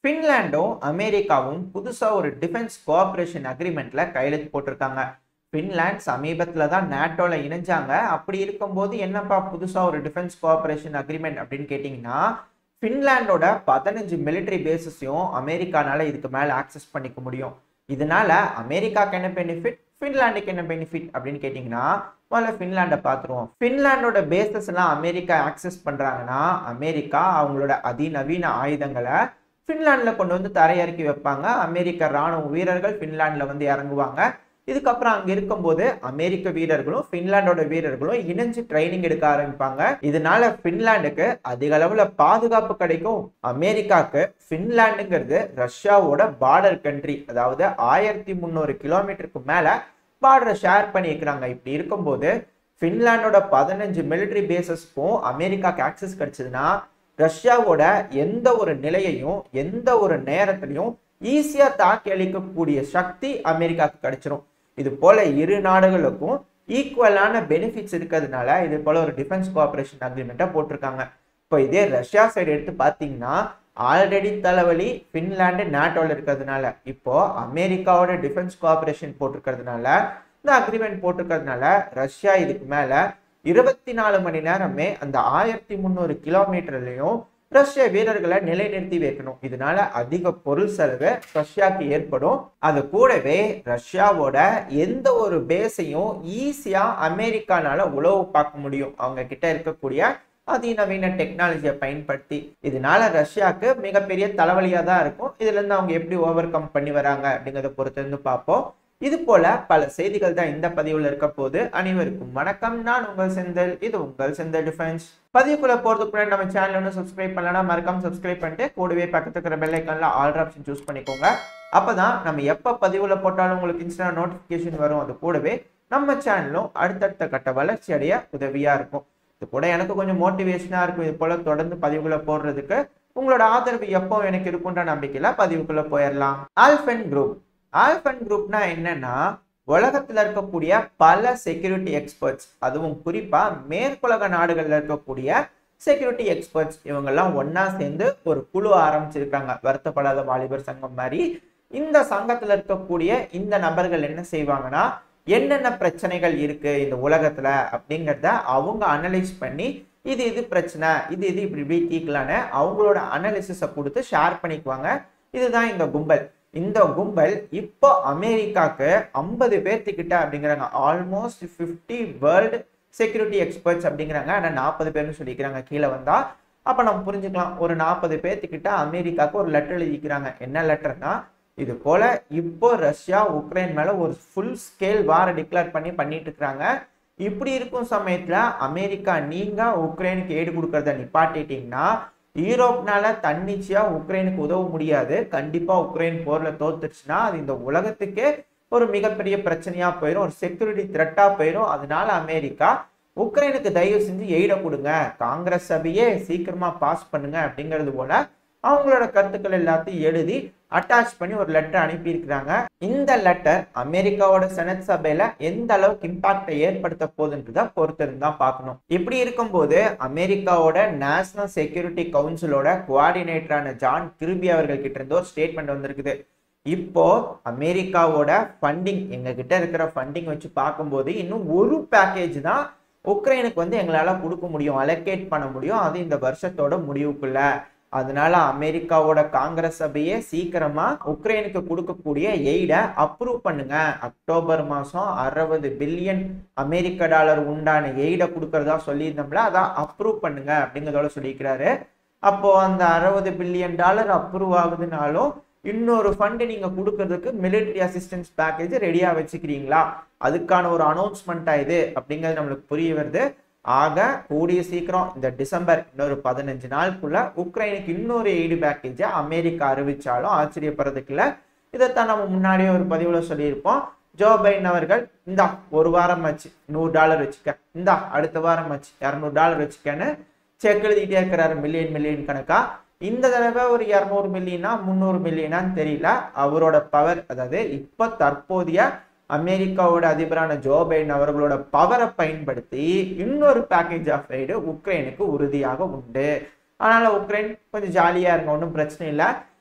பின்லாண்டும் அமெரிக்காவும் புதுசா ஒரு டிஃபென்ஸ் கோஆபரேஷன் அக்ரிமெண்ட்ல கையெழுத்து போட்டிருக்காங்க பின்லாந்து சமீபத்துல தான் நேட்டோல இணைஞ்சாங்க அப்படி இருக்கும்போது என்னப்பா புதுசா ஒரு டிஃபென்ஸ் கோஆபரேஷன் அக்ரிமெண்ட் அப்படின்னு கேட்டிங்கன்னா பின்லாண்டோட பதினஞ்சு மிலிட்டரி பேசஸையும் அமெரிக்கானால இதுக்கு மேல ஆக்சஸ் பண்ணிக்க முடியும் இதனால அமெரிக்காக்கு என்ன பெனிஃபிட் ஃபின்லாண்டுக்கு என்ன பெனிஃபிட் அப்படின்னு கேட்டிங்கன்னா முதல்ல ஃபின்லாண்டை பார்த்துருவோம் ஃபின்லாண்டோட பேசஸ் எல்லாம் அமெரிக்கா ஆக்சஸ் பண்ணுறாங்கன்னா அமெரிக்கா அவங்களோட அதிநவீன ஆயுதங்களை ஃபின்லாண்டில் கொண்டு வந்து தரையிறக்கி வைப்பாங்க அமெரிக்க ராணுவ வீரர்கள் ஃபின்லாண்டில் வந்து இறங்குவாங்க இதுக்கப்புறம் அங்க இருக்கும்போது அமெரிக்க வீரர்களும் பின்லாண்டோட வீரர்களும் இணைஞ்சு ட்ரைனிங் எடுக்க ஆரம்பிப்பாங்க இதனால பின்லாண்டுக்கு அதிக அளவுல பாதுகாப்பு கிடைக்கும் அமெரிக்காக்கு பின்லாண்டுங்கிறது ரஷ்யாவோட பார்டர் கண்ட்ரி அதாவது ஆயிரத்தி முந்நூறு கிலோமீட்டருக்கு மேல பார்டரை ஷேர் பண்ணியிருக்கிறாங்க இப்படி இருக்கும்போது பின்லாண்டோட பதினஞ்சு மிலிட்டரி பேசஸ்க்கும் அமெரிக்காக்கு ஆக்சஸ் கிடைச்சதுன்னா ரஷ்யாவோட எந்த ஒரு நிலையையும் எந்த ஒரு நேரத்திலையும் ஈஸியா தாக்கி அளிக்கக்கூடிய சக்தி அமெரிக்காவுக்கு கிடைச்சிரும் இது போல இரு நாடுகளுக்கும் ஈக்குவலான பெனிஃபிட்ஸ் இருக்கிறதுனால இது போல ஒரு டிஃபென்ஸ் கோஆபரேஷன் அக்ரிமெண்ட்டை போட்டிருக்காங்க இப்போ இதே ரஷ்யா சைடு எடுத்து பார்த்தீங்கன்னா ஆல்ரெடி தலைவலி ஃபின்லாண்டு நாட்டோல இருக்கிறதுனால இப்போ அமெரிக்காவோட டிஃபென்ஸ் கோஆபரேஷன் போட்டிருக்கிறதுனால இந்த அக்ரிமெண்ட் போட்டிருக்கிறதுனால ரஷ்யா இதுக்கு மேல இருபத்தி நாலு மணி நேரமே அந்த ஆயிரத்தி முந்நூறு கிலோமீட்டர்லையும் ரஷ்ய வீரர்களை நிலைநிறுத்தி வைக்கணும் இதனால அதிக பொருள் செலவு ரஷ்யாவுக்கு ஏற்படும் அது கூடவே ரஷ்யாவோட எந்த ஒரு பேஸையும் ஈஸியா அமெரிக்கானால உளவு பார்க்க முடியும் அவங்க கிட்ட இருக்கக்கூடிய அதிநவீன டெக்னாலஜியை பயன்படுத்தி இதனால ரஷ்யாவுக்கு மிகப்பெரிய தலைவலியா தான் இருக்கும் இதுல இருந்து அவங்க எப்படி ஓவர் கம் பண்ணி வராங்க அப்படிங்கிறத பொறுத்து இருந்து பார்ப்போம் இது போல பல செய்திகள் தான் இந்த பதிவுல இருக்க போது அனைவருக்கும் வணக்கம் நான் உங்கள் செந்தில் இது உங்கள் செந்தில் டிஃபென்ஸ் பதிவுக்குள்ள போறதுக்கு முன்னாடி நம்ம சேனல் ஒன்று சப்ஸ்கிரைப் பண்ணலாம் மறக்காம சப்ஸ்கிரைப் பண்ணிட்டு கூடவே பக்கத்துல இருக்கிற பெல் ஐக்கான்ல ஆல் ஆப்ஷன் சூஸ் பண்ணிக்கோங்க அப்பதான் நம்ம எப்ப பதிவுல போட்டாலும் உங்களுக்கு இன்ஸ்டா நோட்டிபிகேஷன் வரும் அது கூடவே நம்ம சேனலும் அடுத்தடுத்த கட்ட வளர்ச்சி அடைய உதவியா இருக்கும் இது கூட எனக்கு கொஞ்சம் மோட்டிவேஷனா இருக்கும் இது போல தொடர்ந்து பதிவுகளை போடுறதுக்கு உங்களோட ஆதரவு எப்போ எனக்கு இருக்குன்ற நம்பிக்கையில பதிவுக்குள்ள போயிடலாம் ஆல்ஃபன் குரூப் ஆல்ஃபன் குரூப்னா என்னன்னா உலகத்துல இருக்கக்கூடிய பல செக்யூரிட்டி எக்ஸ்பர்ட்ஸ் அதுவும் குறிப்பா மேற்குலக நாடுகள்ல இருக்கக்கூடிய செக்யூரிட்டி எக்ஸ்பர்ட்ஸ் இவங்கெல்லாம் ஒன்னா சேர்ந்து ஒரு குழு ஆரம்பிச்சிருக்காங்க வருத்தப்படாத வாலிபர் சங்கம் மாதிரி இந்த சங்கத்துல இருக்கக்கூடிய இந்த நபர்கள் என்ன செய்வாங்கன்னா என்னென்ன பிரச்சனைகள் இருக்கு இந்த உலகத்துல அப்படிங்கிறத அவங்க அனலைஸ் பண்ணி இது இது பிரச்சனை இது இது இப்படி இப்படி தீக்கலான்னு அவங்களோட அனாலிசிஸை கொடுத்து ஷேர் பண்ணிக்குவாங்க இதுதான் இந்த கும்பல் இந்த கும்பல் இப்போ அமெரிக்காக்கு ஐம்பது பேர்த்துக்கிட்ட அப்படிங்கிறாங்க almost fifty world security experts அப்படிங்கிறாங்க ஆனால் நாற்பது பேர்னு சொல்லிக்கிறாங்க கீழே வந்தா அப்போ நம்ம புரிஞ்சுக்கலாம் ஒரு நாற்பது பேர்த்துக்கிட்ட அமெரிக்காவுக்கு ஒரு லெட்டர் எழுதிக்கிறாங்க என்ன லெட்டர்னா இது போல இப்போ ரஷ்யா உக்ரைன் மேல ஒரு ஃபுல் ஸ்கேல் வார டிக்ளேர் பண்ணி பண்ணிட்டு இருக்கிறாங்க இப்படி இருக்கும் சமயத்துல அமெரிக்கா நீங்க உக்ரைனுக்கு ஏடு கொடுக்கறத நிப்பாட்டிட்டீங்கன்னா யூரோப்னால தன்னிச்சையா உக்ரைனுக்கு உதவ முடியாது கண்டிப்பா உக்ரைன் போர்ல தோத்துருச்சுன்னா அது இந்த உலகத்துக்கே ஒரு மிகப்பெரிய பிரச்சனையா போயிடும் ஒரு செக்யூரிட்டி த்ரெட்டா போயிடும் அதனால அமெரிக்கா உக்ரைனுக்கு தயவு செஞ்சு எய்ட கொடுங்க காங்கிரஸ் சபையே சீக்கிரமா பாஸ் பண்ணுங்க அப்படிங்கிறது போல அவங்களோட கருத்துக்கள் எல்லாத்தையும் எழுதி அட்டாச் பண்ணி ஒரு லெட்டர் அனுப்பியிருக்கிறாங்க இந்த லெட்டர் அமெரிக்காவோட செனட் சபையில எந்த அளவுக்கு இம்பாக்டை ஏற்படுத்த போகுதுன்றத பொறுத்திருந்தா பார்க்கணும் இப்படி இருக்கும்போது அமெரிக்காவோட நேஷனல் செக்யூரிட்டி கவுன்சிலோட கோஆர்டினேட்டரான ஜான் கிருபி அவர்கள் கிட்ட இருந்து ஒரு ஸ்டேட்மெண்ட் வந்திருக்குது இப்போ அமெரிக்காவோட ஃபண்டிங் எங்க கிட்ட இருக்கிற ஃபண்டிங் வச்சு பார்க்கும்போது இன்னும் ஒரு பேக்கேஜ் தான் உக்ரைனுக்கு வந்து எங்களால கொடுக்க முடியும் அலோகேட் பண்ண முடியும் அது இந்த வருஷத்தோட முடிவுக்குள்ள அதனால அமெரிக்காவோட காங்கிரஸ் சபையே சீக்கிரமா உக்ரைனுக்கு கொடுக்கக்கூடிய எய்டை அப்ரூவ் பண்ணுங்க அக்டோபர் மாசம் அறுபது பில்லியன் அமெரிக்க டாலர் உண்டான எய்டை கொடுக்கறதா சொல்லியிருந்தோம்ல அதான் அப்ரூவ் பண்ணுங்க அப்படிங்கிறதோட சொல்லியிருக்கிறாரு அப்போ அந்த அறுபது பில்லியன் டாலர் அப்ரூவ் ஆகுதுனாலும் இன்னொரு ஃபண்டு நீங்க கொடுக்கறதுக்கு மிலிட்டரி அசிஸ்டன்ஸ் பேக்கேஜ் ரெடியா வச்சுக்கிறீங்களா அதுக்கான ஒரு அனௌன்ஸ்மெண்ட்டா இது அப்படிங்கிறது நம்மளுக்கு புரிய வருது ஆக கூடிய சீக்கிரம் இந்த டிசம்பர் இன்னொரு பதினஞ்சு நாளுக்குள்ள உக்ரைனுக்கு இன்னொரு எய்டு பேக்கேஜை அமெரிக்கா அறிவிச்சாலும் ஆச்சரியப்படுறதுக்கு இல்லை இதைத்தான் நம்ம முன்னாடியே ஒரு பதிவுல சொல்லியிருப்போம் ஜோ பைடன் அவர்கள் இந்தா ஒரு வாரம் ஆச்சு நூறு டாலர் வச்சுக்க இந்தா அடுத்த வாரம் ஆச்சு இரநூறு டாலர் வச்சுக்கன்னு செக் எழுதிட்டே இருக்கிறாரு மில்லியன் மில்லியன் கணக்கா இந்த தடவை ஒரு இரநூறு மில்லியனா முந்நூறு மில்லியனான்னு தெரியல அவரோட பவர் அதாவது இப்போ தற்போதைய அமெரிக்காவோட அதிபரான ஜோ பைடன் அவர்களோட பவரை பயன்படுத்தி இன்னொரு பேக்கேஜ் ஆஃப் ரைடு உக்ரைனுக்கு உறுதியாக உண்டு அதனால உக்ரைன் கொஞ்சம் ஜாலியா இருங்க ஒன்றும் பிரச்சனை இல்லை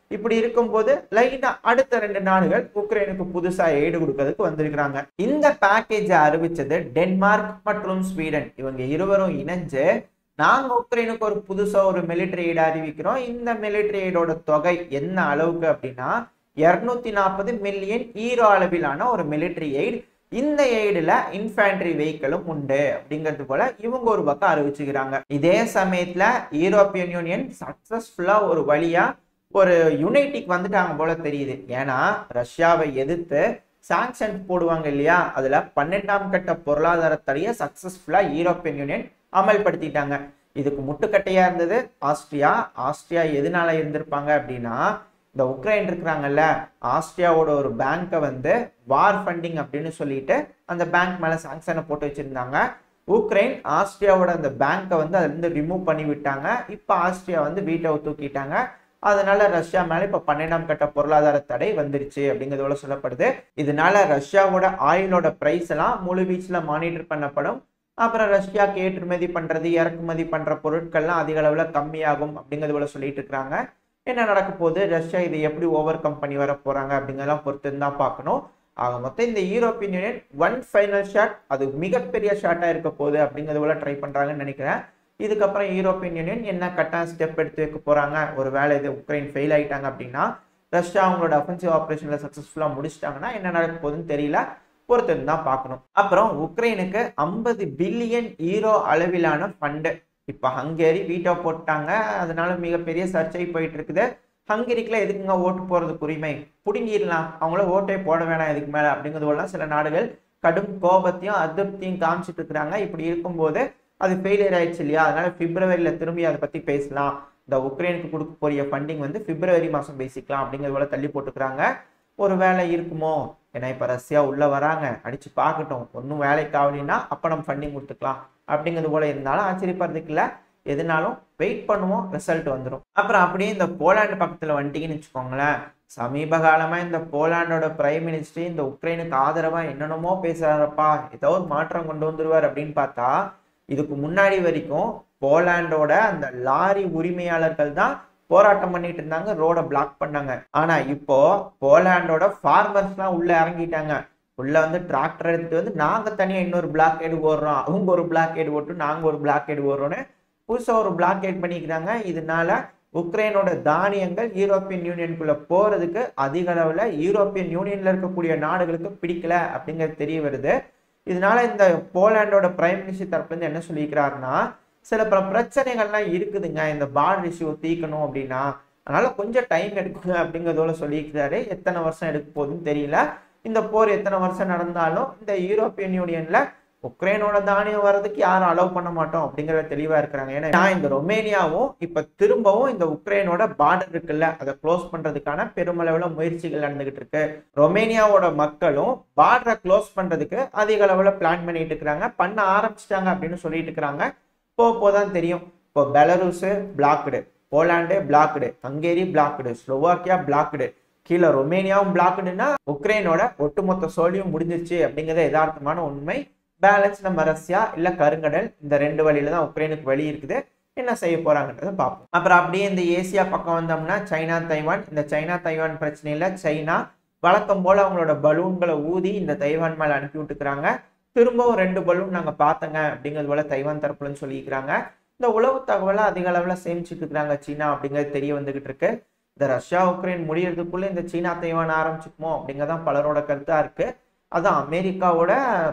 இப்படி இருக்கும்போது லைனா அடுத்த ரெண்டு நாடுகள் உக்ரைனுக்கு புதுசா எய்டு கொடுக்கறதுக்கு வந்திருக்கிறாங்க இந்த பேக்கேஜை அறிவிச்சது டென்மார்க் மற்றும் ஸ்வீடன் இவங்க இருவரும் இணைஞ்சு நாங்க உக்ரைனுக்கு ஒரு புதுசா ஒரு மிலிட்டரி எய்டு அறிவிக்கிறோம் இந்த மிலிட்டரி எய்டோட தொகை என்ன அளவுக்கு அப்படின்னா இருநூத்தி நாற்பது மில்லியன் ஈரோ அளவிலான ஒரு மிலிட்டரி எய்டு இந்த எய்டுல இன்ஃபேண்ட்ரி வெஹிக்கிளும் உண்டு அப்படிங்கிறது போல இவங்க ஒரு பக்கம் அறிவிச்சுக்கிறாங்க இதே சமயத்துல யூரோப்பியன் யூனியன் சக்சஸ்ஃபுல்லா ஒரு வழியா ஒரு யுனைட்டிக்கு வந்துட்டாங்க போல தெரியுது ஏன்னா ரஷ்யாவை எதிர்த்து சாங்ஷன் போடுவாங்க இல்லையா அதுல பன்னெண்டாம் கட்ட பொருளாதார தடையை சக்சஸ்ஃபுல்லா யூரோப்பியன் யூனியன் அமல்படுத்திட்டாங்க இதுக்கு முட்டுக்கட்டையா இருந்தது ஆஸ்திரியா ஆஸ்திரியா எதனால இருந்திருப்பாங்க அப்படின்னா இந்த உக்ரைன் இருக்கிறாங்கல்ல ஆஸ்திரியாவோட ஒரு பேங்க்கை வந்து வார் ஃபண்டிங் அப்படின்னு சொல்லிட்டு அந்த பேங்க் மேல சாங்ஷனை போட்டு வச்சிருந்தாங்க உக்ரைன் ஆஸ்திரியாவோட அந்த பேங்க்கை வந்து அதுல இருந்து ரிமூவ் பண்ணி விட்டாங்க இப்போ ஆஸ்திரியா வந்து வீட்டை தூக்கிட்டாங்க அதனால ரஷ்யா மேல இப்ப பன்னெண்டாம் கட்ட பொருளாதார தடை வந்துருச்சு அப்படிங்கிறது போல சொல்லப்படுது இதனால ரஷ்யாவோட ஆயிலோட பிரைஸ் எல்லாம் முழு வீச்சுல மானிட்டர் பண்ணப்படும் அப்புறம் ரஷ்யாக்கு ஏற்றுமதி பண்றது இறக்குமதி பண்ற பொருட்கள்லாம் அதிக அளவுல கம்மியாகும் அப்படிங்கிறது போல சொல்லிட்டு இருக்காங்க என்ன நடக்க போகுது ரஷ்யா இதை எப்படி ஓவர் கம் பண்ணி வர போறாங்க அப்படிங்கிறதெல்லாம் பொறுத்து தான் பார்க்கணும் ஆக மொத்தம் இந்த European union one final shot அது மிகப்பெரிய ஷாட்டா இருக்க போகுது அப்படிங்கிறது போல ட்ரை பண்றாங்கன்னு நினைக்கிறேன் இதுக்கப்புறம் யூரோப்பியன் யூனியன் என்ன கட்டான ஸ்டெப் எடுத்து வைக்க போறாங்க ஒரு வேலை இது உக்ரைன் ஃபெயில் ஆயிட்டாங்க அப்படின்னா ரஷ்யா அவங்களோட அஃபென்சிவ் ஆப்ரேஷன்ல சக்சஸ்ஃபுல்லா முடிச்சிட்டாங்கன்னா என்ன நடக்க போகுதுன்னு தெரியல பொறுத்து தான் பார்க்கணும் அப்புறம் உக்ரைனுக்கு ஐம்பது பில்லியன் ஈரோ அளவிலான ஃபண்டு இப்போ ஹங்கேரி வீட்டோ போட்டாங்க அதனால மிகப்பெரிய சர்ச்சை போயிட்டு இருக்குது ஹங்கேரிக்குல எதுக்குங்க ஓட்டு போறதுக்கு உரிமை புடுங்கிடலாம் அவங்கள ஓட்டே போட வேணாம் இதுக்கு மேல அப்படிங்கிறதுலாம் சில நாடுகள் கடும் கோபத்தையும் அதிருப்தியும் காமிச்சிட்டு இருக்கிறாங்க இப்படி இருக்கும்போது அது ஃபெயிலியர் ஆயிடுச்சு இல்லையா அதனால பிப்ரவரியில திரும்பி அதை பத்தி பேசலாம் இந்த உக்ரைனுக்கு கொடுக்க போறிய ஃபண்டிங் வந்து பிப்ரவரி மாசம் பேசிக்கலாம் அப்படிங்கிறது போல தள்ளி போட்டுக்கிறாங்க ஒரு வேலை இருக்குமோ ஏன்னா இப்ப ரஷ்யா உள்ள வராங்க அடிச்சு பார்க்கட்டும் ஒன்றும் வேலைக்கு ஆகலைன்னா அப்ப நம்ம ஃபண்டிங் கொடுத்துக்கலாம் அப்படிங்கிறது போல இருந்தாலும் ஆச்சரியப்படுறதுக்கு இல்லை எதுனாலும் வெயிட் பண்ணுவோம் ரிசல்ட் வந்துடும் அப்புறம் அப்படியே இந்த போலாண்டு பக்கத்துல வந்துட்டீங்கன்னு வச்சுக்கோங்களேன் சமீப காலமா இந்த போலாண்டோட பிரைம் மினிஸ்டர் இந்த உக்ரைனுக்கு ஆதரவா என்னென்னமோ பேசுறாரப்பா ஏதோ ஒரு மாற்றம் கொண்டு வந்துருவார் அப்படின்னு பார்த்தா இதுக்கு முன்னாடி வரைக்கும் போலாண்டோட அந்த லாரி உரிமையாளர்கள் தான் போராட்டம் பண்ணிட்டு இருந்தாங்க ரோட பிளாக் பண்ணாங்க ஆனா இப்போ போலாண்டோட ஃபார்மர்ஸ்லாம் உள்ள இறங்கிட்டாங்க உள்ள வந்து டிராக்டர் எடுத்துட்டு வந்து நாங்க தனியா இன்னொரு பிளாக்கேடு ஓடுறோம் அவங்க ஒரு பிளாக்கேடு ஓட்டு நாங்க ஒரு பிளாக்கேடு ஓடுறோம்னு புதுசா ஒரு பிளாக்கேட் பண்ணிக்கிறாங்க இதனால உக்ரைனோட தானியங்கள் யூரோப்பியன் யூனியனுக்குள்ள போறதுக்கு அதிக அளவுல யூரோப்பியன் யூனியன்ல இருக்கக்கூடிய நாடுகளுக்கு பிடிக்கல அப்படிங்கிறது தெரிய வருது இதனால இந்த போலாண்டோட பிரைம் மினிஸ்டர் தரப்புல இருந்து என்ன சொல்லிக்கிறாருன்னா சில பல பிரச்சனைகள்லாம் இருக்குதுங்க இந்த பார்டர் இஷ்யூ தீக்கணும் அப்படின்னா அதனால கொஞ்சம் டைம் எடுக்குங்க அப்படிங்கிறதோட சொல்லியிருக்கிறாரு எத்தனை வருஷம் எடுக்க போகுதுன்னு தெரியல இந்த போர் எத்தனை வருஷம் நடந்தாலும் இந்த யூரோப்பியன் யூனியன்ல உக்ரைனோட தானியம் வர்றதுக்கு யாரும் அலோவ் பண்ண மாட்டோம் அப்படிங்கறத தெளிவா இருக்கிறாங்க ஏன்னா இந்த ரொமேனியாவும் இப்ப திரும்பவும் இந்த உக்ரைனோட பார்டர் இருக்குல்ல அதை க்ளோஸ் பண்றதுக்கான பெருமளவுல முயற்சிகள் நடந்துகிட்டு இருக்கு ரொமேனியாவோட மக்களும் பார்டரை க்ளோஸ் பண்றதுக்கு அதிக அளவுல பிளான் பண்ணிட்டு இருக்கிறாங்க பண்ண ஆரம்பிச்சிட்டாங்க அப்படின்னு சொல்லிட்டு இருக்கிறாங்க போ போதான் தெரியும் இப்போ Belarus blocked Poland blocked Hungary blocked Slovakia blocked கீழே ரொமேனியாவும் பிளாக்டுன்னா உக்ரைனோட ஒட்டுமொத்த சோழியும் முடிஞ்சிருச்சு அப்படிங்கிறது யதார்த்தமான உண்மை பேலன்ஸ் நம்ம ரஷ்யா இல்ல கருங்கடல் இந்த ரெண்டு வழியில தான் உக்ரைனுக்கு வழி இருக்குது என்ன செய்ய போறாங்கன்றத பார்ப்போம் அப்புறம் அப்படியே இந்த ஏசியா பக்கம் வந்தோம்னா சைனா தைவான் இந்த சைனா தைவான் பிரச்சனையில சைனா வழக்கம் போல அவங்களோட பலூன்களை ஊதி இந்த தைவான் மேல அனுப்பி விட்டுக்கிறாங்க திரும்பவும் ரெண்டு பலூன் நாங்க பார்த்தங்க அப்படிங்கிறது போல தைவான் தரப்புலன்னு சொல்லிக்கிறாங்க இந்த உளவு தகவலை அதிக அளவுல சேமிச்சுட்டு இருக்கிறாங்க சீனா அப்படிங்கிறது தெரிய வந்துகிட்டு இருக்கு இந்த ரஷ்யா உக்ரைன் முடியறதுக்குள்ள இந்த சீனா தைவான் ஆரம்பிச்சுக்குமோ அப்படிங்கறதான் பலரோட கருத்தா இருக்கு அதான் அமெரிக்காவோட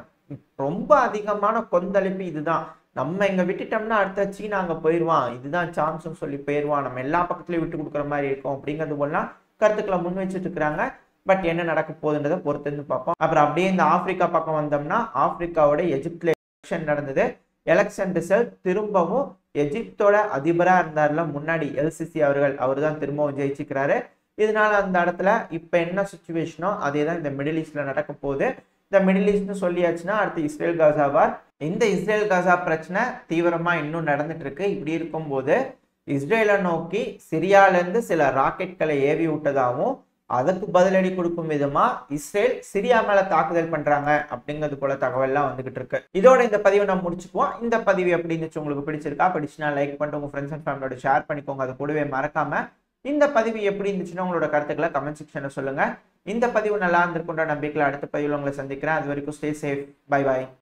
ரொம்ப அதிகமான கொந்தளிப்பு இதுதான் நம்ம இங்க விட்டுட்டோம்னா அடுத்த சீனா அங்க போயிடுவான் இதுதான் சான்ஸ்னு சொல்லி போயிடுவான் நம்ம எல்லா பக்கத்துலயும் விட்டு கொடுக்குற மாதிரி இருக்கும் அப்படிங்கிறது போலாம் கருத்துக்களை முன் வச்சுட்டு இருக்கிறாங்க பட் என்ன நடக்க போகுதுன்றதை பொறுத்திருந்து பார்ப்போம் அப்புறம் அப்படியே இந்த ஆப்பிரிக்கா பக்கம் வந்தோம்னா ஆப்பிரிக்காவோட எஜிப்ட்ல எலெக்ஷன் நடந்தது எலெக்ஷன் ரிசல்ட் திரும்பவும் எஜிப்தோட அதிபரா இருந்தார்ல முன்னாடி எல்சிசி அவர்கள் அவர் தான் திரும்பவும் ஜெயிச்சுக்கிறாரு இதனால அந்த இடத்துல இப்ப என்ன சுச்சுவேஷனோ அதே தான் இந்த மிடில் ஈஸ்ட்ல நடக்க போகுது இந்த மிடில் ஈஸ்ட்னு சொல்லியாச்சுன்னா அடுத்து இஸ்ரேல் காசாவா இந்த இஸ்ரேல் காசா பிரச்சனை தீவிரமா இன்னும் நடந்துட்டு இருக்கு இப்படி இருக்கும்போது இஸ்ரேலை நோக்கி சிரியால இருந்து சில ராக்கெட்களை ஏவி விட்டதாகவும் அதுக்கு பதிலடி கொடுக்கும் விதமா இஸ்ரேல் சிரியா மேல தாக்குதல் பண்றாங்க அப்படிங்கிறது போல தகவல்லாம் வந்துகிட்டு இருக்கு இதோட இந்த பதிவை நம்ம முடிச்சுக்குவோம் இந்த பதிவு எப்படி இருந்துச்சு உங்களுக்கு பிடிச்சிருக்கா பிடிச்சுனா லைக் பண்ணிட்டு உங்க ஃப்ரெண்ட்ஸ் அண்ட் ஃபேமிலியோட ஷேர் பண்ணிக்கோங்க அது கூடவே மறக்காம இந்த பதிவு எப்படி இருந்துச்சுன்னா உங்களோட கருத்துக்களை கமெண்ட் செக்ஷனில் சொல்லுங்க இந்த பதிவு நல்லா இருந்திருக்குன்ற நம்பிக்கையில் அடுத்த பதிவில் உங்களை சந்திக்கிறேன் அது வரைக்கும் ஸ்டே சேஃப் பை பாய்